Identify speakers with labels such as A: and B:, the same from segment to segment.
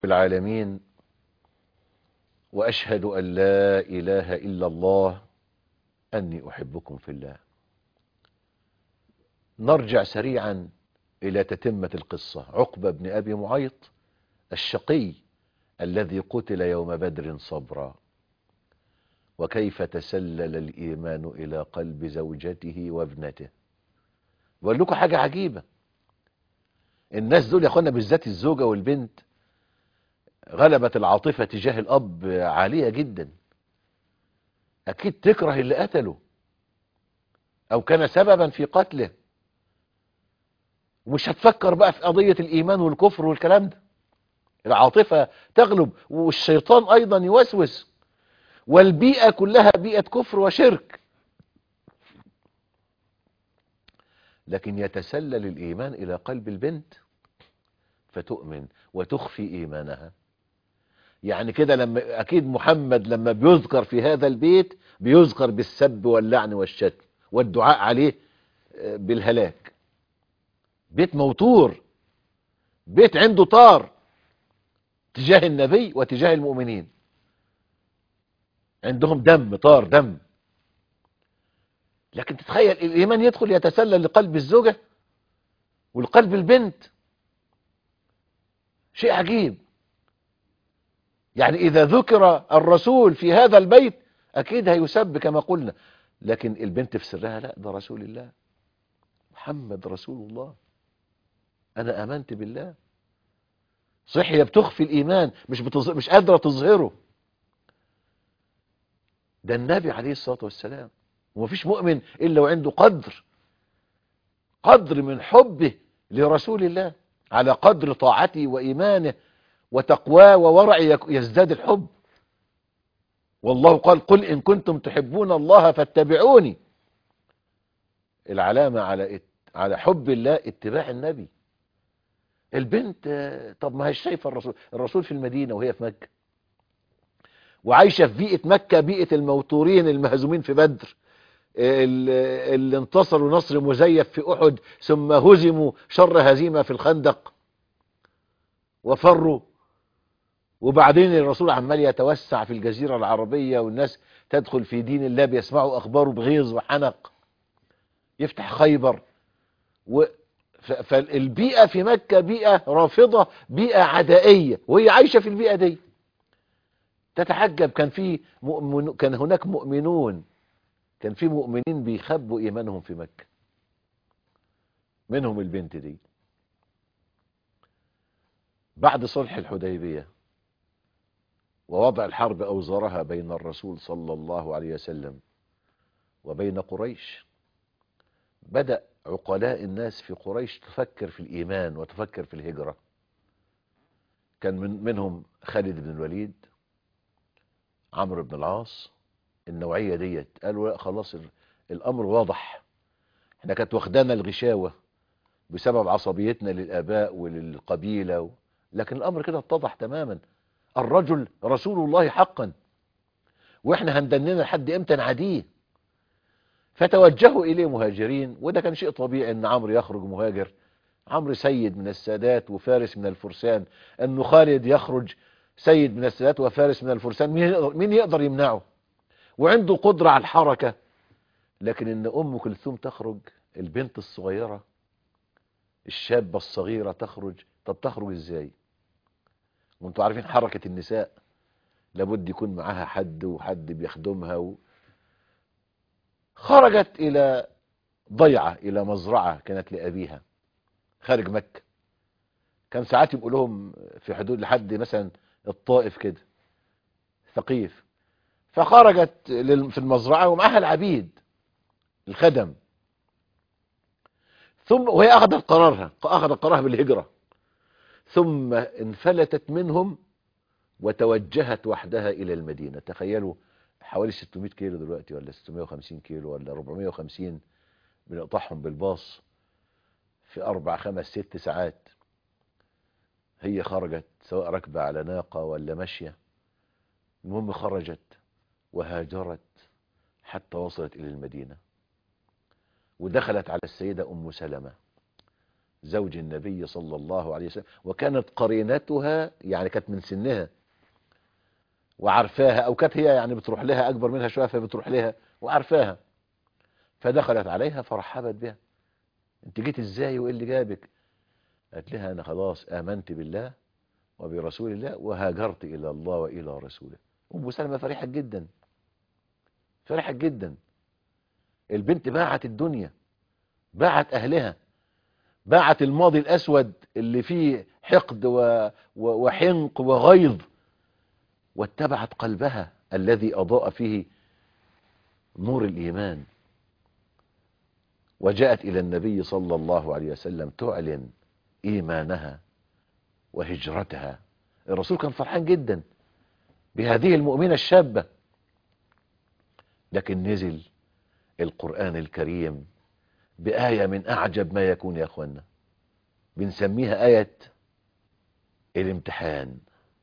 A: العالمين وأشهد أن لا إله إلا الله أني أحبكم في الله نرجع سريعا إلى تتمة القصة عقبة بن أبي معيط الشقي الذي قتل يوم بدر صبرا وكيف تسلل الإيمان إلى قلب زوجته وابنته بقول لكم حاجة عجيبة الناس دول يا اخوانا بالذات الزوجة والبنت غلبت العاطفة تجاه الأب عالية جدا أكيد تكره اللي قتله أو كان سببا في قتله ومش هتفكر بقى في قضية الإيمان والكفر والكلام ده العاطفة تغلب والشيطان أيضا يوسوس والبيئة كلها بيئة كفر وشرك لكن يتسلل الإيمان إلى قلب البنت فتؤمن وتخفي إيمانها يعني كده لما أكيد محمد لما بيذكر في هذا البيت بيذكر بالسب واللعن والشتم والدعاء عليه بالهلاك بيت موتور بيت عنده طار تجاه النبي وتجاه المؤمنين عندهم دم طار دم لكن تتخيل الإيمان يدخل يتسلل لقلب الزوجة والقلب البنت شيء عجيب يعني إذا ذكر الرسول في هذا البيت أكيد هيسب كما قلنا لكن البنت في سرها لا ده رسول الله محمد رسول الله أنا آمنت بالله صح هي بتخفي الإيمان مش, بتظهر مش قادرة تظهره ده النبي عليه الصلاة والسلام ومفيش مؤمن إلا وعنده قدر قدر من حبه لرسول الله على قدر طاعته وإيمانه وتقواه وورعه يزداد الحب والله قال قل إن كنتم تحبون الله فاتبعوني العلامة على على حب الله اتباع النبي البنت طب ما هي شايفه الرسول الرسول في المدينة وهي في مكة وعايشة في بيئة مكة بيئة الموتورين المهزومين في بدر اللي انتصروا نصر مزيف في أحد ثم هزموا شر هزيمة في الخندق وفروا وبعدين الرسول عمال يتوسع في الجزيرة العربية والناس تدخل في دين الله بيسمعوا أخباره بغيظ وحنق يفتح خيبر و فالبيئة في مكة بيئة رافضة بيئة عدائية وهي عايشة في البيئة دي تتعجب كان في مؤمن كان هناك مؤمنون كان في مؤمنين بيخبوا ايمانهم في مكة منهم البنت دي بعد صلح الحديبية ووضع الحرب اوزارها بين الرسول صلى الله عليه وسلم وبين قريش بدأ عقلاء الناس في قريش تفكر في الإيمان وتفكر في الهجرة كان من منهم خالد بن الوليد عمرو بن العاص النوعية ديت قالوا لا خلاص الأمر واضح احنا كانت واخدانا الغشاوة بسبب عصبيتنا للآباء وللقبيلة و... لكن الأمر كده اتضح تماما الرجل رسول الله حقا واحنا هندننا لحد امتى نعاديه فتوجهوا إليه مهاجرين وده كان شيء طبيعي ان عمرو يخرج مهاجر عمرو سيد من السادات وفارس من الفرسان انه خالد يخرج سيد من السادات وفارس من الفرسان مين يقدر, مين يقدر يمنعه وعنده قدرة على الحركة لكن ان ام كلثوم تخرج البنت الصغيرة الشابة الصغيرة تخرج طب تخرج ازاي وانتوا عارفين حركة النساء لابد يكون معاها حد وحد بيخدمها و... خرجت الى ضيعة الى مزرعة كانت لأبيها خارج مكة كان ساعات يبقوا لهم في حدود لحد مثلا الطائف كده ثقيف فخرجت في المزرعة ومعها العبيد الخدم ثم وهي أخذت قرارها أخذت قرارها بالهجرة ثم انفلتت منهم وتوجهت وحدها إلى المدينة تخيلوا حوالي 600 كيلو دلوقتي ولا 650 كيلو ولا 450 بنقطعهم بالباص في أربع خمس ست ساعات هي خرجت سواء راكبة على ناقة ولا ماشية المهم خرجت وهاجرت حتى وصلت إلى المدينة ودخلت على السيدة أم سلمة زوج النبي صلى الله عليه وسلم وكانت قرينتها يعني كانت من سنها وعارفاها او كانت هي يعني بتروح لها اكبر منها شويه فبتروح لها وعارفاها فدخلت عليها فرحبت بها انت جيت ازاي وايه اللي جابك قالت لها انا خلاص امنت بالله وبرسول الله وهاجرت الى الله والى رسوله ام سلمة فرحت جدا فرحت جدا البنت باعت الدنيا باعت اهلها باعت الماضي الاسود اللي فيه حقد و... و... وحنق وغيظ واتبعت قلبها الذي اضاء فيه نور الايمان وجاءت الى النبي صلى الله عليه وسلم تعلن ايمانها وهجرتها الرسول كان فرحان جدا بهذه المؤمنة الشابة لكن نزل القرآن الكريم بآية من أعجب ما يكون يا أخوانا بنسميها آية الامتحان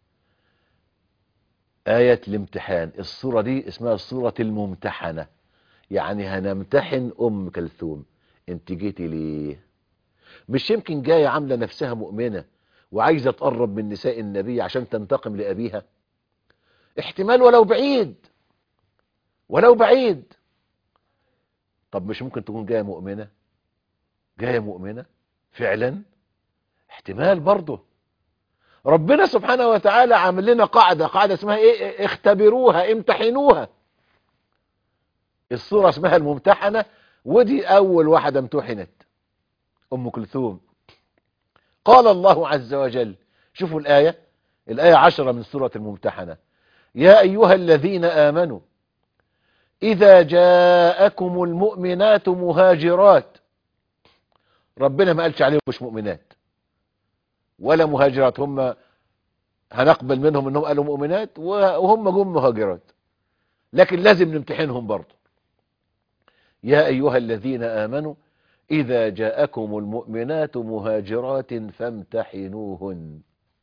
A: آية الامتحان الصورة دي اسمها الصورة الممتحنة يعني هنمتحن أم كلثوم انت جيتي ليه مش يمكن جاية عاملة نفسها مؤمنة وعايزة تقرب من نساء النبي عشان تنتقم لأبيها احتمال ولو بعيد ولو بعيد طب مش ممكن تكون جاية مؤمنة جاية مؤمنة فعلا احتمال برضه ربنا سبحانه وتعالى عامل لنا قاعدة قاعدة اسمها ايه اختبروها امتحنوها الصورة اسمها الممتحنة ودي اول واحدة امتحنت ام كلثوم قال الله عز وجل شوفوا الآية الآية عشرة من سورة الممتحنة يا أيها الذين آمنوا إذا جاءكم المؤمنات مهاجرات ربنا ما قالش عليهم مش مؤمنات ولا مهاجرات هم هنقبل منهم انهم قالوا مؤمنات وهم جم مهاجرات لكن لازم نمتحنهم برضه يا أيها الذين آمنوا إذا جاءكم المؤمنات مهاجرات فامتحنوهن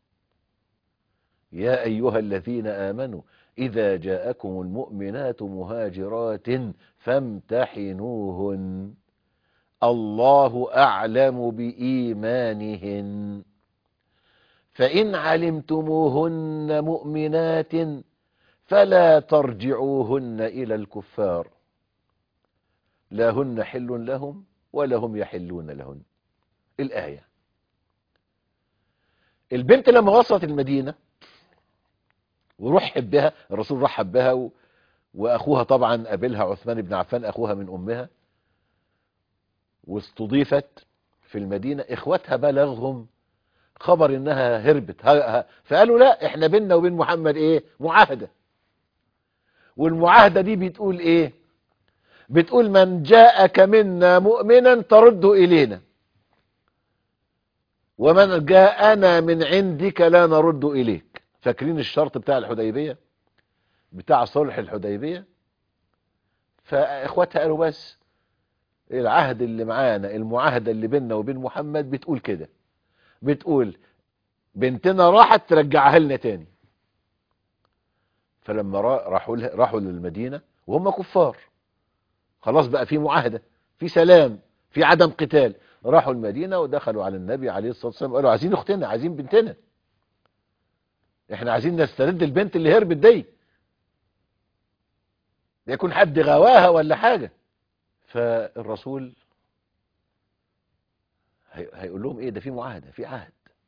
A: يا أيها الذين آمنوا إذا جاءكم المؤمنات مهاجرات فامتحنوهن الله أعلم بإيمانهن فإن علمتموهن مؤمنات فلا ترجعوهن إلى الكفار لا هن حل لهم ولا هم يحلون لهن الآية البنت لما وصلت المدينة ورحب بها الرسول رحب بها و... وأخوها طبعا قابلها عثمان بن عفان أخوها من أمها واستضيفت في المدينة إخواتها بلغهم خبر إنها هربت ها ها فقالوا لا إحنا بيننا وبين محمد إيه معاهدة والمعاهدة دي بتقول إيه بتقول من جاءك منا مؤمنا ترد إلينا ومن جاءنا من عندك لا نرد إليك فاكرين الشرط بتاع الحديبية بتاع صلح الحديبية فإخواتها قالوا بس العهد اللي معانا المعاهدة اللي بيننا وبين محمد بتقول كده بتقول بنتنا راحت ترجعها لنا تاني فلما راحوا راحوا للمدينة وهم كفار خلاص بقى في معاهدة في سلام في عدم قتال راحوا المدينة ودخلوا على النبي عليه الصلاة والسلام وقالوا عايزين اختنا عايزين بنتنا احنا عايزين نسترد البنت اللي هربت دي يكون حد غواها ولا حاجة فالرسول هيقول لهم ايه ده في معاهدة في عهد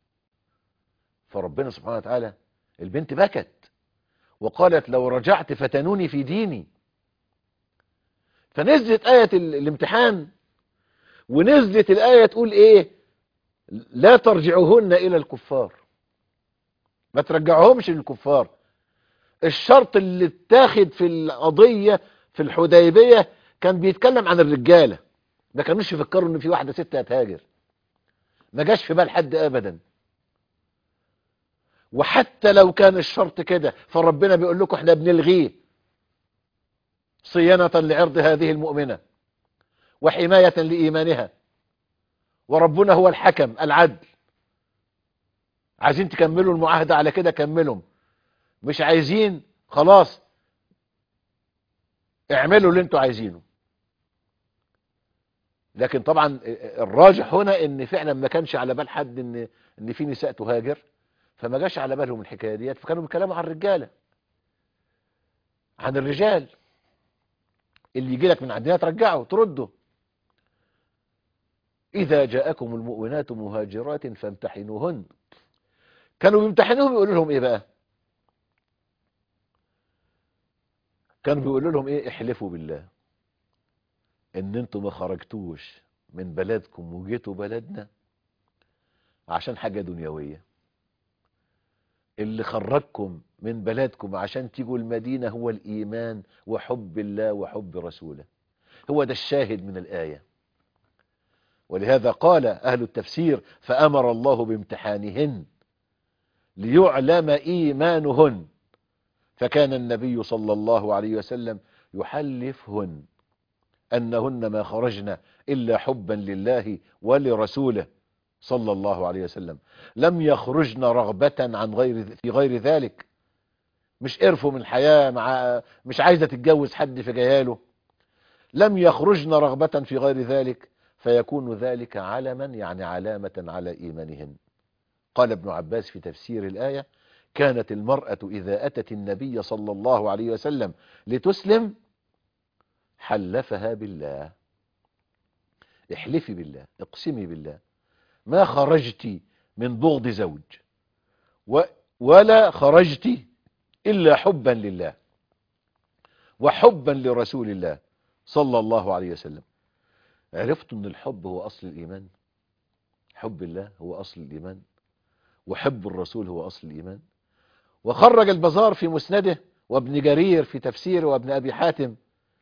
A: فربنا سبحانه وتعالى البنت بكت وقالت لو رجعت فتنوني في ديني فنزلت آية الامتحان ونزلت الآية تقول ايه لا ترجعوهن الى الكفار ما ترجعوهمش للكفار الشرط اللي اتاخد في القضية في الحديبية كان بيتكلم عن الرجالة ما كانوش يفكروا ان في واحدة ست هتهاجر ما جاش في بال حد ابدا وحتى لو كان الشرط كده فربنا بيقول لكم احنا بنلغيه صيانة لعرض هذه المؤمنة وحماية لإيمانها وربنا هو الحكم العدل عايزين تكملوا المعاهدة على كده كملهم مش عايزين خلاص اعملوا اللي انتوا عايزينه لكن طبعا الراجح هنا ان فعلا ما كانش على بال حد ان ان في نساء تهاجر فما جاش على بالهم الحكايه ديت فكانوا بيتكلموا عن الرجاله عن الرجال اللي يجي لك من عندنا ترجعه ترده اذا جاءكم المؤمنات مهاجرات فامتحنوهن كانوا بيمتحنوهم يقولوا لهم ايه بقى كانوا بيقولوا لهم ايه احلفوا بالله ان انتوا ما خرجتوش من بلدكم وجيتوا بلدنا عشان حاجة دنيوية اللي خرجكم من بلدكم عشان تيجوا المدينة هو الإيمان وحب الله وحب رسوله هو ده الشاهد من الآية ولهذا قال أهل التفسير فأمر الله بامتحانهن ليعلم إيمانهن فكان النبي صلى الله عليه وسلم يحلفهن أنهن ما خرجن إلا حبا لله ولرسوله صلى الله عليه وسلم لم يخرجن رغبة عن غير في غير ذلك مش قرفوا من الحياة مع مش عايزة تتجوز حد في جياله لم يخرجن رغبة في غير ذلك فيكون ذلك علما يعني علامة على إيمانهن قال ابن عباس في تفسير الآية كانت المرأة إذا أتت النبي صلى الله عليه وسلم لتسلم حلفها بالله احلفي بالله اقسمي بالله ما خرجت من بغض زوج و ولا خرجت إلا حبا لله وحبا لرسول الله صلى الله عليه وسلم عرفت ان الحب هو أصل الإيمان حب الله هو أصل الإيمان وحب الرسول هو أصل الإيمان وخرج البزار في مسنده وابن جرير في تفسيره وابن أبي حاتم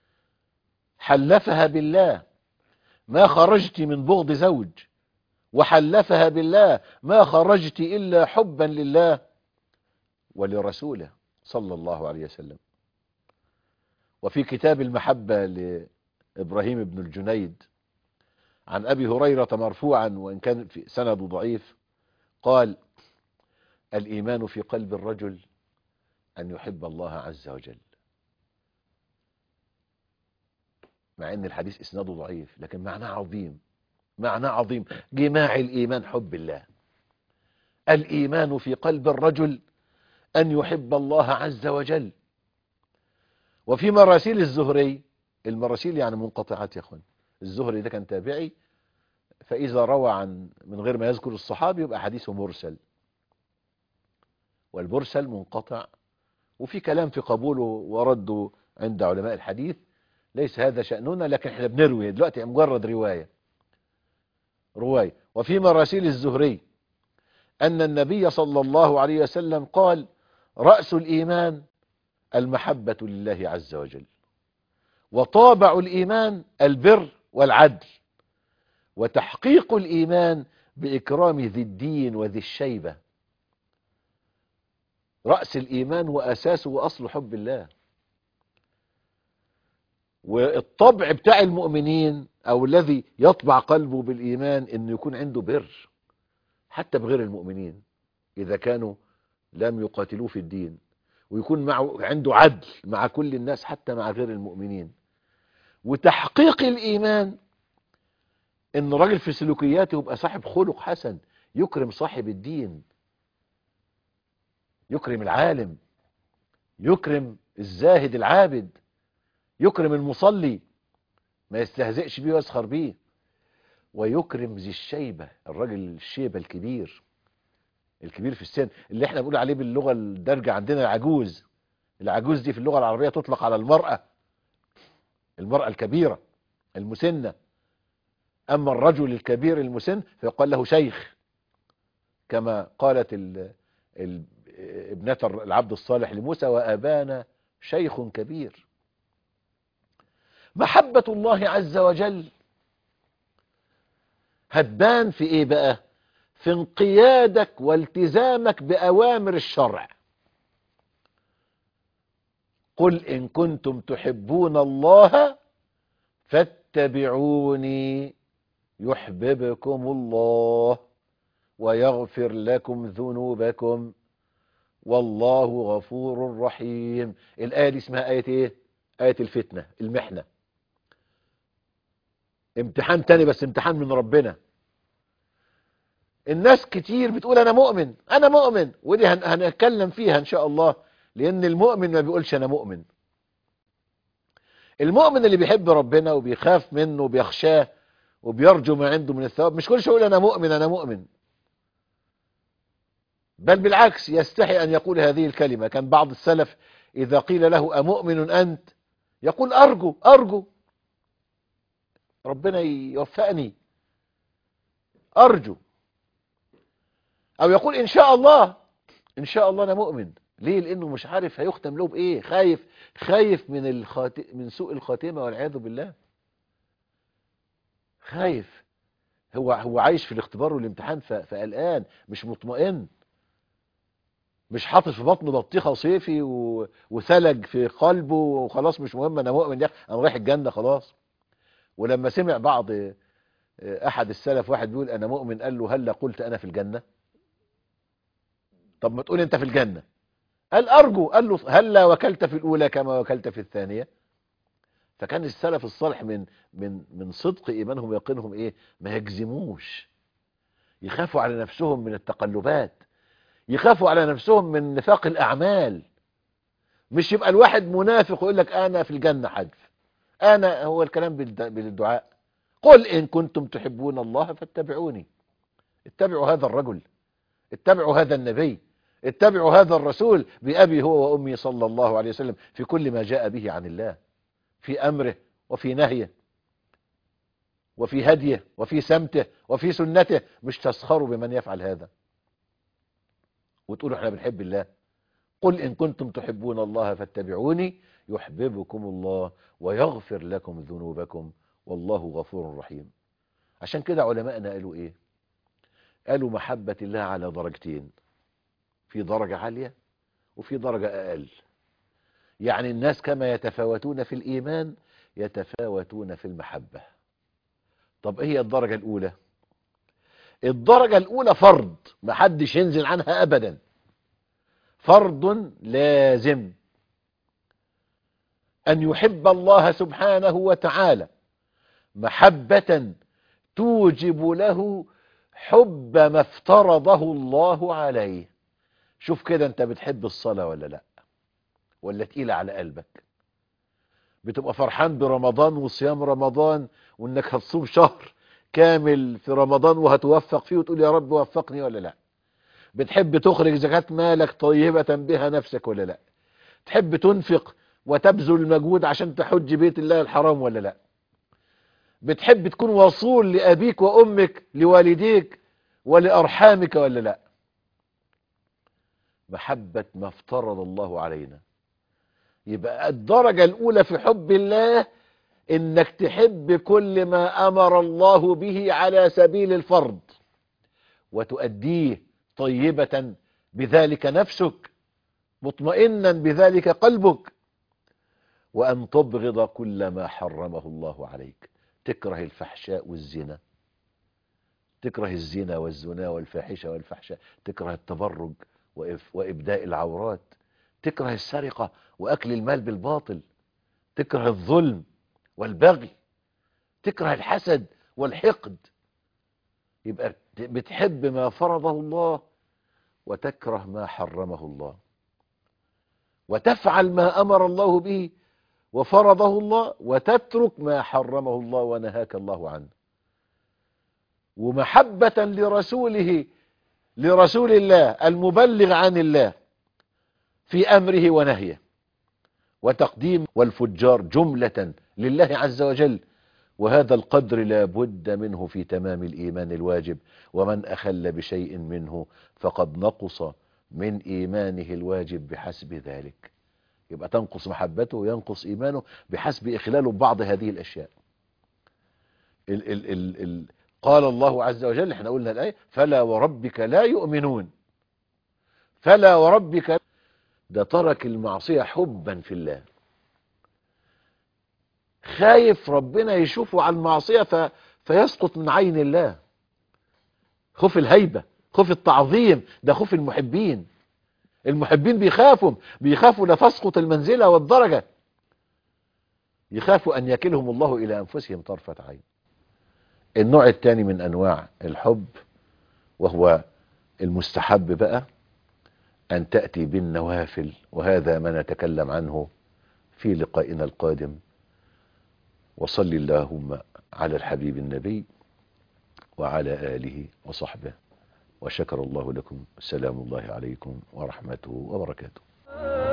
A: حلفها بالله ما خرجت من بغض زوج وحلفها بالله ما خرجت إلا حبا لله ولرسوله صلى الله عليه وسلم وفي كتاب المحبة لإبراهيم بن الجنيد عن أبي هريرة مرفوعا وإن كان في سند ضعيف قال الإيمان في قلب الرجل أن يحب الله عز وجل مع ان الحديث اسناده ضعيف لكن معناه عظيم معناه عظيم جماع الايمان حب الله الايمان في قلب الرجل ان يحب الله عز وجل وفي مراسيل الزهري المراسيل يعني منقطعات يا اخوان الزهري ده كان تابعي فاذا روى عن من غير ما يذكر الصحابي يبقى حديثه مرسل والمرسل منقطع وفي كلام في قبوله ورده عند علماء الحديث ليس هذا شأننا لكن احنا بنروي دلوقتي مجرد رواية رواية وفي مراسيل الزهري أن النبي صلى الله عليه وسلم قال رأس الإيمان المحبة لله عز وجل وطابع الإيمان البر والعدل وتحقيق الإيمان بإكرام ذي الدين وذي الشيبة رأس الإيمان وأساسه وأصل حب الله والطبع بتاع المؤمنين او الذي يطبع قلبه بالايمان انه يكون عنده بر حتى بغير المؤمنين اذا كانوا لم يقاتلوه في الدين ويكون معه عنده عدل مع كل الناس حتى مع غير المؤمنين وتحقيق الايمان ان الراجل في سلوكياته يبقى صاحب خلق حسن يكرم صاحب الدين يكرم العالم يكرم الزاهد العابد يكرم المصلي ما يستهزئش بيه ويسخر بيه ويكرم ذي الشيبة الراجل الشيبة الكبير الكبير في السن اللي احنا بنقول عليه باللغة الدارجة عندنا العجوز العجوز دي في اللغة العربية تطلق على المرأة المرأة الكبيرة المسنة أما الرجل الكبير المسن فيقال له شيخ كما قالت ال ال ابنة العبد الصالح لموسى وأبانا شيخ كبير محبة الله عز وجل هتبان في ايه بقى في انقيادك والتزامك بأوامر الشرع قل إن كنتم تحبون الله فاتبعوني يحببكم الله ويغفر لكم ذنوبكم والله غفور رحيم الآية دي اسمها آية ايه آية الفتنة المحنة امتحان تاني بس امتحان من ربنا الناس كتير بتقول انا مؤمن انا مؤمن ودي هن- هنتكلم فيها ان شاء الله لان المؤمن ما بيقولش انا مؤمن المؤمن اللي بيحب ربنا وبيخاف منه وبيخشاه وبيرجو ما عنده من الثواب مش كل شيء يقول انا مؤمن انا مؤمن بل بالعكس يستحي ان يقول هذه الكلمة كان بعض السلف اذا قيل له امؤمن انت يقول ارجو ارجو ربنا يوفقني ارجو او يقول ان شاء الله ان شاء الله انا مؤمن ليه لانه مش عارف هيختم له بايه خايف خايف من الخات... من سوء الخاتمه والعياذ بالله خايف هو هو عايش في الاختبار والامتحان ف... فقلقان مش مطمئن مش حاطط في بطنه بطيخه صيفي و... وثلج في قلبه وخلاص مش مهم انا مؤمن يا أخي، انا رايح الجنه خلاص ولما سمع بعض آه، احد السلف واحد بيقول انا مؤمن قال له هلا قلت انا في الجنه طب ما تقول انت في الجنه قال ارجو قال له هلا وكلت في الاولى كما وكلت في الثانيه فكان السلف الصالح من من من صدق ايمانهم ويقينهم ايه ما يجزموش يخافوا على نفسهم من التقلبات يخافوا على نفسهم من نفاق الاعمال مش يبقى الواحد منافق ويقول لك انا في الجنه حدف انا هو الكلام بالد- بالدعاء قل ان كنتم تحبون الله فاتبعوني اتبعوا هذا الرجل اتبعوا هذا النبي اتبعوا هذا الرسول بأبي هو وأمي صلى الله عليه وسلم في كل ما جاء به عن الله في أمره وفي نهيه وفي هديه وفي سمته وفي سنته مش تسخروا بمن يفعل هذا وتقولوا احنا بنحب الله قل إن كنتم تحبون الله فاتبعوني يحببكم الله ويغفر لكم ذنوبكم والله غفور رحيم عشان كده علماءنا قالوا ايه قالوا محبة الله على درجتين في درجة عالية وفي درجة أقل يعني الناس كما يتفاوتون في الإيمان يتفاوتون في المحبة طب ايه هي الدرجة الأولى الدرجة الأولى فرض محدش ينزل عنها أبدا فرض لازم أن يحب الله سبحانه وتعالى محبة توجب له حب ما افترضه الله عليه شوف كده انت بتحب الصلاة ولا لا ولا تقيلة على قلبك بتبقى فرحان برمضان وصيام رمضان وانك هتصوم شهر كامل في رمضان وهتوفق فيه وتقول يا رب وفقني ولا لا بتحب تخرج زكاة مالك طيبة بها نفسك ولا لا تحب تنفق وتبذل المجهود عشان تحج بيت الله الحرام ولا لا بتحب تكون وصول لأبيك وأمك لوالديك ولأرحامك ولا لا محبة ما افترض الله علينا يبقى الدرجة الأولى في حب الله إنك تحب كل ما أمر الله به على سبيل الفرض وتؤديه طيبة بذلك نفسك مطمئنا بذلك قلبك وأن تبغض كل ما حرمه الله عليك تكره الفحشاء والزنا تكره الزنا والزنا والفاحشة والفحشاء تكره التبرج وإف- وإبداء العورات تكره السرقة وأكل المال بالباطل تكره الظلم والبغي تكره الحسد والحقد يبقى بتحب ما فرضه الله وتكره ما حرمه الله وتفعل ما أمر الله به وفرضه الله وتترك ما حرمه الله ونهاك الله عنه ومحبة لرسوله لرسول الله المبلغ عن الله في أمره ونهيه وتقديم والفجار جملة لله عز وجل وهذا القدر لا بد منه في تمام الإيمان الواجب ومن أخل بشيء منه فقد نقص من إيمانه الواجب بحسب ذلك يبقى تنقص محبته وينقص إيمانه بحسب إخلاله ببعض هذه الأشياء ال ال ال ال قال الله عز وجل احنا قلنا الآية فلا وربك لا يؤمنون فلا وربك ده ترك المعصية حبا في الله خايف ربنا يشوفه على المعصية ف... فيسقط من عين الله خوف الهيبة خوف التعظيم ده خوف المحبين المحبين بيخافوا بيخافوا لا تسقط المنزلة والدرجة يخافوا أن يكلهم الله إلى أنفسهم طرفة عين النوع الثاني من أنواع الحب وهو المستحب بقى أن تأتي بالنوافل وهذا ما نتكلم عنه في لقائنا القادم وصل اللهم على الحبيب النبي وعلى آله وصحبه وشكر الله لكم سلام الله عليكم ورحمته وبركاته